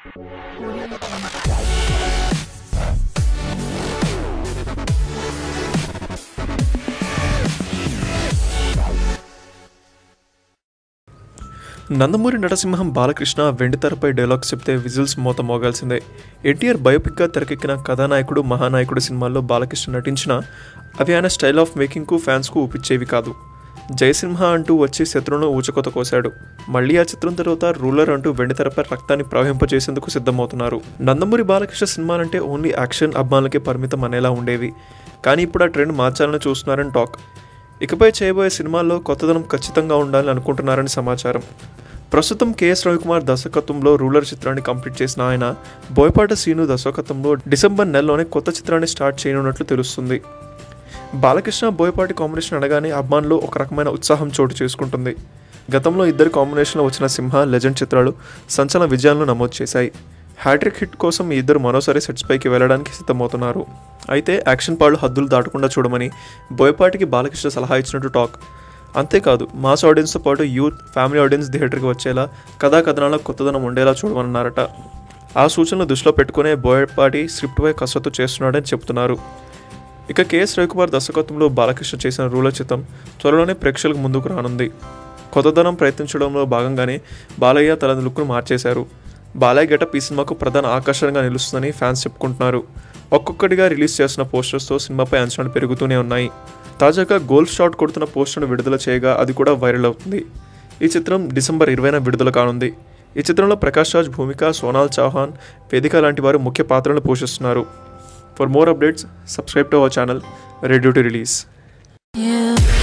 నందమూరి నరసింహం బాలకృష్ణ వెండితెరపై డైలాగ్స్ చెప్తే విజిల్స్ మోత మోగాల్సిందే ఎన్టీఆర్ బయోపిక్గా తెరకెక్కిన కథానాయకుడు మహానాయకుడు సినిమాల్లో బాలకృష్ణ నటించిన అవి ఆయన స్టైల్ ఆఫ్ మేకింగ్కు ఫ్యాన్స్కు ఊపిచ్చేవి కాదు జయసింహ అంటూ వచ్చి శత్రువును ఊచకొత కోశాడు మళ్ళీ ఆ చిత్రం తర్వాత రూలర్ అంటూ వెండితెరపై రక్తాన్ని ప్రవహింపజేసేందుకు సిద్ధమవుతున్నారు నందమూరి బాలకృష్ణ సినిమాలంటే ఓన్లీ యాక్షన్ అభిమానులకే పరిమితం అనేలా ఉండేవి కానీ ఇప్పుడు ఆ ట్రెండ్ మార్చాలని చూస్తున్నారని టాక్ ఇకపై చేయబోయే సినిమాల్లో కొత్తదనం ఖచ్చితంగా ఉండాలని అనుకుంటున్నారని సమాచారం ప్రస్తుతం కేఎస్ రవికుమార్ దర్శకత్వంలో రూలర్ చిత్రాన్ని కంప్లీట్ చేసిన ఆయన బోయపాట సీను దర్శకత్వంలో డిసెంబర్ నెలలోనే కొత్త చిత్రాన్ని స్టార్ట్ చేయనున్నట్లు తెలుస్తుంది బాలకృష్ణ బోయపాటి కాంబినేషన్ అనగానే అభిమానులు ఒక రకమైన ఉత్సాహం చోటు చేసుకుంటుంది గతంలో ఇద్దరు కాంబినేషన్లో వచ్చిన సింహ లెజెండ్ చిత్రాలు సంచలన విజయాలను నమోదు చేశాయి హ్యాట్రిక్ హిట్ కోసం ఈ ఇద్దరు మరోసారి సెట్స్ పైకి వెళ్ళడానికి సిద్ధమవుతున్నారు అయితే యాక్షన్ పాళ్ళు హద్దులు దాటకుండా చూడమని బోయపాటికి బాలకృష్ణ సలహా ఇచ్చినట్టు టాక్ అంతేకాదు మాస్ ఆడియన్స్తో పాటు యూత్ ఫ్యామిలీ ఆడియన్స్ థియేటర్కి వచ్చేలా కథా కథనాల కొత్తదనం ఉండేలా చూడమన్నారట ఆ సూచనలు దృష్టిలో పెట్టుకునే బోయపాటి స్క్రిప్ట్పై కసరత్తు చేస్తున్నాడని చెబుతున్నారు ఇక కేఎస్ రవికుమార్ దర్శకత్వంలో బాలకృష్ణ చేసిన రూలర్ చిత్రం త్వరలోనే ప్రేక్షకులకు ముందుకు రానుంది కొత్తదనం ప్రయత్నించడంలో భాగంగానే బాలయ్య తన లుక్ను మార్చేశారు బాలయ్య గెటప్ ఈ సినిమాకు ప్రధాన ఆకర్షణగా నిలుస్తుందని ఫ్యాన్స్ చెప్పుకుంటున్నారు ఒక్కొక్కటిగా రిలీజ్ చేస్తున్న పోస్టర్స్తో సినిమాపై అంచనాలు పెరుగుతూనే ఉన్నాయి తాజాగా గోల్డ్ షాట్ కొడుతున్న పోస్టర్ను విడుదల చేయగా అది కూడా వైరల్ అవుతుంది ఈ చిత్రం డిసెంబర్ ఇరవైన విడుదల కానుంది ఈ చిత్రంలో ప్రకాష్ రాజ్ భూమిక సోనాల్ చౌహాన్ వేదిక లాంటి వారు ముఖ్య పాత్రలను పోషిస్తున్నారు for more updates subscribe to our channel ready to release Yeah.